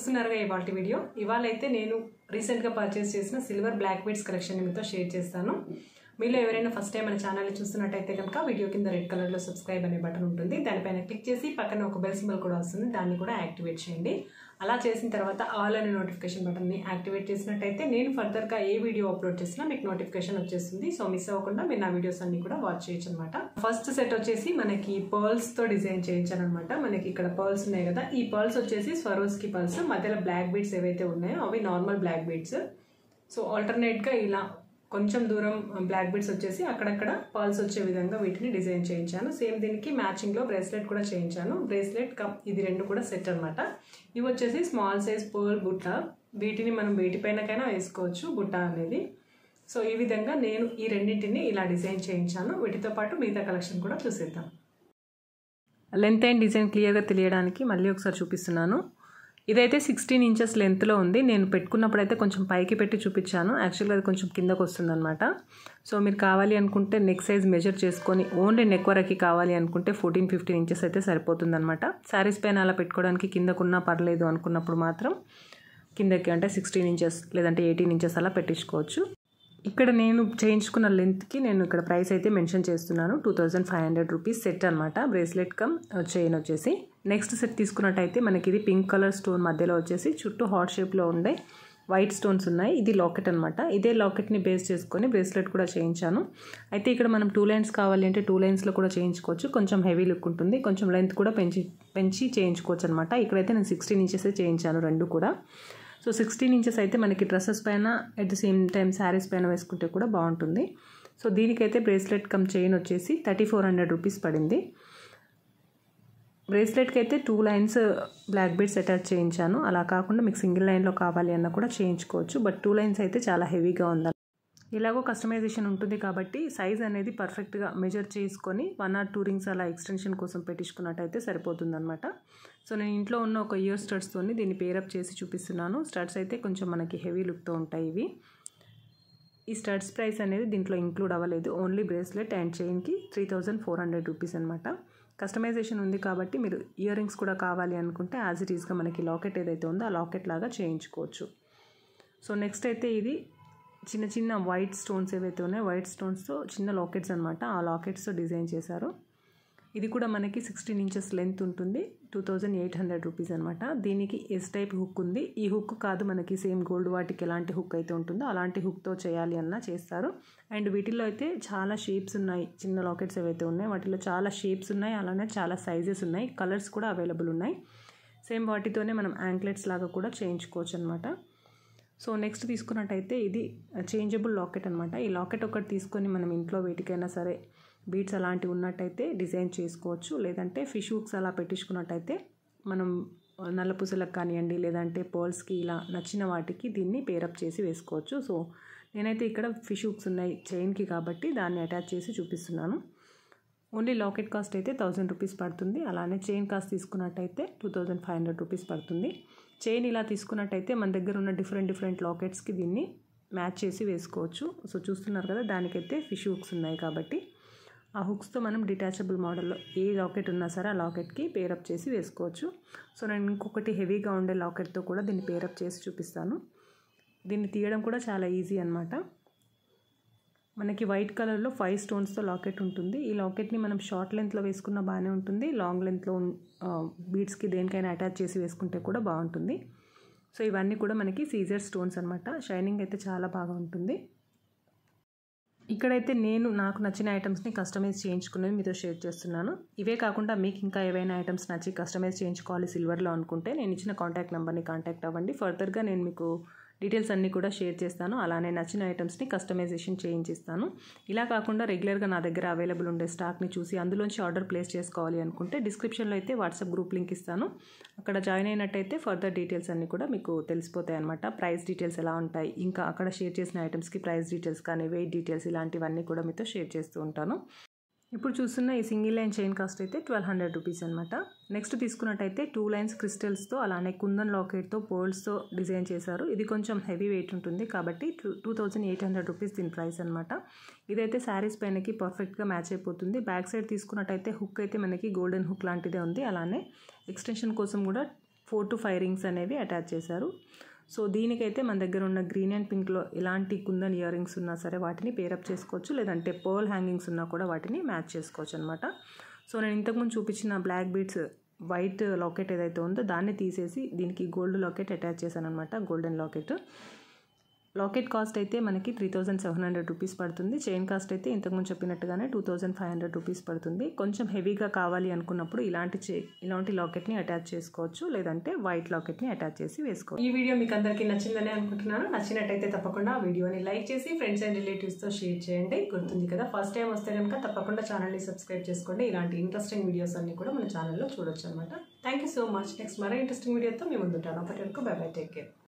చూస్తున్నారుగా ఇవాళ వీడియో ఇవాళ అయితే నేను రీసెంట్గా పర్చేస్ చేసిన సిల్వర్ బ్లాక్ బీడ్స్ కలెక్షన్ మీతో షేర్ చేస్తాను మీలో ఎవరైనా ఫస్ట్ టైం మన ఛానల్ని చూస్తున్నట్టయితే కనుక వీడియో కింద రెడ్ కలర్లో సబ్స్క్రైబ్ అనే బటన్ ఉంటుంది దానిపైన క్లిక్ చేసి పక్కన ఒక బెల్ సింబల్ కూడా వస్తుంది దాన్ని కూడా యాక్టివేట్ చేయండి అలా చేసిన తర్వాత ఆల్ అనే నోటిఫికేషన్ బటన్ని యాక్టివేట్ చేసినట్టయితే నేను ఫర్దర్గా ఏ వీడియో అప్లోడ్ చేసినా మీకు నోటిఫికేషన్ వచ్చేస్తుంది సో మిస్ అవ్వకుండా మీరు నా వీడియోస్ అన్ని కూడా వాచ్ చేయొచ్చు అనమాట ఫస్ట్ సెట్ వచ్చేసి మనకి పర్ల్స్ తో డిజైన్ చేయించాను అనమాట మనకి ఇక్కడ పర్ల్స్ ఉన్నాయి కదా ఈ పర్ల్స్ వచ్చేసి స్వరోస్కి పర్ల్స్ మధ్యలో బ్లాక్ బీడ్స్ ఏవైతే ఉన్నాయో అవి నార్మల్ బ్లాక్ బీడ్స్ సో ఆల్టర్నేట్గా ఇలా కొంచెం దూరం బ్లాక్ బీడ్స్ వచ్చేసి అక్కడక్కడ పర్ల్స్ వచ్చే విధంగా వీటిని డిజైన్ చేయించాను సేమ్ దీనికి మ్యాచింగ్లో బ్రేస్లెట్ కూడా చేయించాను బ్రేస్లెట్ కప్ ఇది రెండు కూడా సెట్ అనమాట ఇవి వచ్చేసి స్మాల్ సైజ్ పర్ల్ బుట్ట వీటిని మనం వేటిపైనకైనా వేసుకోవచ్చు బుట్ట అనేది సో ఈ విధంగా నేను ఈ రెండింటిని ఇలా డిజైన్ చేయించాను వీటితో పాటు మిగతా కలెక్షన్ కూడా చూసేద్దాం లెంత్ అండ్ డిజైన్ క్లియర్గా తెలియడానికి మళ్ళీ ఒకసారి చూపిస్తున్నాను ఇదైతే సిక్స్టీన్ ఇంచెస్ లెంత్లో ఉంది నేను పెట్టుకున్నప్పుడు అయితే కొంచెం పైకి పెట్టి చూపించాను యాక్చువల్గా అది కొంచెం కిందకు వస్తుంది అనమాట సో మీరు కావాలి అనుకుంటే నెక్ సైజ్ మెజర్ చేసుకొని ఓన్లీ నెక్ వరకు కావాలి అనుకుంటే ఫోర్టీన్ ఫిఫ్టీన్ ఇంచెస్ అయితే సరిపోతుంది అనమాట శారీస్ పైన అలా పెట్టుకోవడానికి కిందకున్నా పర్లేదు అనుకున్నప్పుడు మాత్రం కిందకి అంటే సిక్స్టీన్ ఇంచెస్ లేదంటే ఎయిటీన్ ఇంచెస్ అలా పెట్టించుకోవచ్చు ఇక్కడ నేను చేయించుకున్న లెంత్కి నేను ఇక్కడ ప్రైస్ అయితే మెన్షన్ చేస్తున్నాను two thousand five hundred rupees set అనమాట బ్రేస్లెట్ కమ్ చైన్ వచ్చేసి నెక్స్ట్ సెట్ తీసుకున్నట్టయితే మనకి ఇది పింక్ కలర్ స్టోన్ మధ్యలో వచ్చేసి చుట్టూ హాట్ షేప్లో ఉండే వైట్ స్టోన్స్ ఉన్నాయి ఇది లాకెట్ అనమాట ఇదే లాకెట్ని బేస్ చేసుకొని బ్రేస్లెట్ కూడా చేయించాను అయితే ఇక్కడ మనం టూ లైన్స్ కావాలి అంటే టూ లైన్స్లో కూడా చేయించుకోవచ్చు కొంచెం హెవీ లుక్ ఉంటుంది కొంచెం లెంత్ కూడా పెంచి పెంచి చేయించుకోవచ్చు అనమాట ఇక్కడైతే నేను సిక్స్టీన్ ఇంచెస్ చేయించాను రెండు కూడా సో సిక్స్టీన్ ఇంచెస్ అయితే మనకి డ్రెస్సెస్ పైన at the same time saris పైన వేసుకుంటే కూడా బాగుంటుంది సో దీనికైతే బ్రేస్లెట్ కమ్ చైన్ వచ్చేసి థర్టీ ఫోర్ హండ్రెడ్ రూపీస్ పడింది బ్రేస్లెట్కి అయితే two lines black beads attach చేయించాను అలా కాకుండా మీకు సింగిల్ లైన్లో కావాలి అన్న కూడా చేయించుకోవచ్చు బట్ టూ లైన్స్ అయితే చాలా హెవీగా ఉంది ఇలాగో కస్టమైజేషన్ ఉంటుంది కాబట్టి సైజ్ అనేది పర్ఫెక్ట్గా మెజర్ చేసుకొని వన్ ఆర్ టూ రింగ్స్ అలా ఎక్స్టెన్షన్ కోసం పెట్టించుకున్నట్టయితే సరిపోతుందన్నమాట సో నేను ఇంట్లో ఉన్న ఒక ఇయర్ స్టడ్స్తో దీన్ని పేరప్ చేసి చూపిస్తున్నాను స్టడ్స్ అయితే కొంచెం మనకి హెవీ లుక్తో ఉంటాయి ఇవి ఈ స్టడ్స్ ప్రైస్ అనేది దీంట్లో ఇంక్లూడ్ అవ్వలేదు ఓన్లీ బ్రేస్లెట్ అండ్ చైన్కి three thousand four hundred rupees అనమాట కస్టమైజేషన్ ఉంది కాబట్టి మీరు ఇయర్ రింగ్స్ కూడా కావాలి అనుకుంటే యాజ్ ఇట్ ఈస్గా మనకి లాకెట్ ఏదైతే ఉందో ఆ లాకెట్ లాగా చేయించుకోవచ్చు సో నెక్స్ట్ అయితే ఇది చిన్న చిన్న వైట్ స్టోన్స్ ఏవైతే ఉన్నాయో వైట్ స్టోన్స్తో చిన్న లాకెట్స్ అనమాట ఆ లాకెట్స్తో డిజైన్ చేశారు ఇది కూడా మనకి సిక్స్టీన్ ఇంచెస్ లెంత్ ఉంటుంది two thousand eight hundred rupees అనమాట దీనికి ఎస్ టైప్ హుక్ ఉంది ఈ హుక్ కాదు మనకి సేమ్ గోల్డ్ వాటికి ఎలాంటి హుక్ అయితే ఉంటుందో అలాంటి హుక్తో చేయాలి అన్నా చేస్తారు అండ్ వీటిల్లో అయితే చాలా షేప్స్ ఉన్నాయి చిన్న లాకెట్స్ ఏవైతే ఉన్నాయో వాటిలో చాలా షేప్స్ ఉన్నాయి అలానే చాలా సైజెస్ ఉన్నాయి కలర్స్ కూడా అవైలబుల్ ఉన్నాయి సేమ్ వాటితోనే మనం యాంక్లెట్స్ లాగా కూడా చేయించుకోవచ్చు అనమాట సో నెక్స్ట్ తీసుకున్నట్టయితే ఇది చేంజబుల్ లాకెట్ అనమాట ఈ లాకెట్ ఒకటి తీసుకొని మనం ఇంట్లో వేటికైనా సరే బీడ్స్ అలాంటివి ఉన్నట్టయితే డిజైన్ చేసుకోవచ్చు లేదంటే ఫిష్ హుక్స్ అలా పెట్టించుకున్నట్టయితే మనం నల్లపూసలకు కానివ్వండి లేదంటే పర్ల్స్కి ఇలా నచ్చిన వాటికి దీన్ని పేరప్ చేసి వేసుకోవచ్చు సో నేనైతే ఇక్కడ ఫిష్ హుక్స్ ఉన్నాయి చైన్కి కాబట్టి దాన్ని అటాచ్ చేసి చూపిస్తున్నాను ఓన్లీ లాకెట్ కాస్ట్ అయితే థౌజండ్ రూపీస్ పడుతుంది అలానే చైన్ కాస్ట్ తీసుకున్నట్టయితే two thousand five hundred rupees పడుతుంది చైన్ ఇలా తీసుకున్నట్టయితే మన దగ్గర ఉన్న డిఫరెంట్ డిఫరెంట్ లాకెట్స్కి దీన్ని మ్యాచ్ చేసి వేసుకోవచ్చు సో చూస్తున్నారు కదా దానికైతే ఫిష్ హుక్స్ ఉన్నాయి కాబట్టి ఆ హుక్స్తో మనం డిటాచబుల్ మోడల్లో ఏ లాకెట్ ఉన్నా సరే ఆ లాకెట్కి పేరప్ చేసి వేసుకోవచ్చు సో నేను ఇంకొకటి హెవీగా ఉండే లాకెట్తో కూడా దీన్ని పేరప్ చేసి చూపిస్తాను దీన్ని తీయడం కూడా చాలా ఈజీ అనమాట మనకి వైట్ కలర్లో ఫైవ్ స్టోన్స్తో లాకెట్ ఉంటుంది ఈ లాకెట్ని మనం షార్ట్ లెంత్లో వేసుకున్న బాగానే ఉంటుంది లాంగ్ లెంత్లో బీడ్స్కి దేనికైనా అటాచ్ చేసి వేసుకుంటే కూడా బాగుంటుంది సో ఇవన్నీ కూడా మనకి సీజర్ స్టోన్స్ అనమాట షైనింగ్ అయితే చాలా బాగా ఉంటుంది ఇక్కడైతే నేను నాకు నచ్చిన ఐటమ్స్ని కస్టమైజ్ చేయించుకునేది మీతో షేర్ చేస్తున్నాను ఇవే కాకుండా మీకు ఇంకా ఏవైనా ఐటమ్స్ నచ్చి కస్టమైజ్ చేయించుకోవాలి సిల్వర్లో అనుకుంటే నేను ఇచ్చిన కాంటాక్ట్ నెంబర్ని కాంటాక్ట్ అవ్వండి ఫర్దర్గా నేను మీకు డీటెయిల్స్ అన్నీ కూడా షేర్ చేస్తాను అలానే నచ్చిన ఐటమ్స్ని కస్టమైజేషన్ చేయించిస్తాను ఇలా కాకుండా రెగ్యులర్గా నా దగ్గర అవైలబుల్ ఉండే స్టాక్ని చూసి అందులోంచి ఆర్డర్ ప్లేస్ చేసుకోవాలి అనుకుంటే డిస్క్రిప్షన్లో అయితే వాట్సాప్ గ్రూప్ లింక్ ఇస్తాను అక్కడ జాయిన్ అయినట్టయితే ఫర్దర్ డీటెయిల్స్ అన్నీ కూడా మీకు తెలిసిపోతాయి అనమాట ప్రైస్ డీటెయిల్స్ ఎలా ఉంటాయి ఇంకా అక్కడ షేర్ చేసిన ఐటమ్స్కి ప్రైస్ డీటెయిల్స్ కానీ వెయిట్ డీటెయిల్స్ ఇలాంటివన్నీ కూడా మీతో షేర్ చేస్తూ ఉంటాను ఇప్పుడు చూస్తున్న ఈ సింగిల్ లైన్ చైన్ కాస్ట్ అయితే ట్వెల్వ్ హండ్రెడ్ రూపీస్ అనమాట నెక్స్ట్ తీసుకున్నట్టయితే టూ లైన్స్ క్రిస్టల్స్తో అలానే కుందన్ లాకెట్తో పోల్స్తో డిజైన్ చేశారు ఇది కొంచెం హెవీ వెయిట్ ఉంటుంది కాబట్టి two two thousand eight hundred rupees దీని ప్రైస్ అనమాట ఇదైతే శారీస్ పైనకి పర్ఫెక్ట్గా మ్యాచ్ అయిపోతుంది బ్యాక్ సైడ్ తీసుకున్నట్టయితే హుక్ అయితే మనకి గోల్డెన్ హుక్ లాంటిదే ఉంది అలానే ఎక్స్టెన్షన్ కోసం కూడా ఫోర్ టు ఫైవ్ రింగ్స్ అనేవి అటాచ్ చేశారు సో దీనికైతే మన దగ్గర ఉన్న గ్రీన్ అండ్ పింక్లో ఎలాంటి కుందన్ ఇయర్ రింగ్స్ ఉన్నా సరే వాటిని పేరప్ చేసుకోవచ్చు లేదంటే పర్ల్ హ్యాంగింగ్స్ ఉన్నా కూడా వాటిని మ్యాచ్ చేసుకోవచ్చు అనమాట సో నేను ఇంతకుముందు చూపించిన బ్లాక్ బీడ్స్ వైట్ లాకెట్ ఏదైతే ఉందో దాన్ని తీసేసి దీనికి గోల్డ్ లాకెట్ అటాచ్ చేశాను అనమాట గోల్డెన్ లాకెట్ లాకెట్ కాస్ట్ అయితే మనకి three thousand seven hundred rupees పడుతుంది చైన్ కాస్ట్ అయితే ఇంతకుముందు చెప్పినట్టుగానే two thousand five hundred rupees పడుతుంది కొంచెం హెవీగా కావాలి అనుకున్నప్పుడు ఇలాంటి చే ఇలాంటి లాకెట్ని అటాచ్ చేసుకోవచ్చు లేదంటే వైట్ లాకెట్ని అటాచ్ చేసి వేసుకోవచ్చు ఈ వీడియో మీకు అందరికీ నచ్చిందని అనుకుంటున్నాను నచ్చినట్టయితే తప్పకుండా ఆ వీడియోని లైక్ చేసి ఫ్రెండ్స్ అండ్ రిలేటివ్స్తో షేర్ చేయండి గుర్తుంది కదా ఫస్ట్ టైం వస్తే కనుక తప్పకుండా ఛానల్ని సబ్స్క్రైబ్ చేసుకోండి ఇలాంటి ఇంట్రెస్టింగ్ వీడియోస్ అన్ని కూడా మన ఛానల్లో చూడొచ్చు అనమాట thank you so much next మరో ఇంట్రెస్టింగ్ వీడియోతో మేము ముందుంటాను అప్పటి వరకు బై బై టేక్ కేర్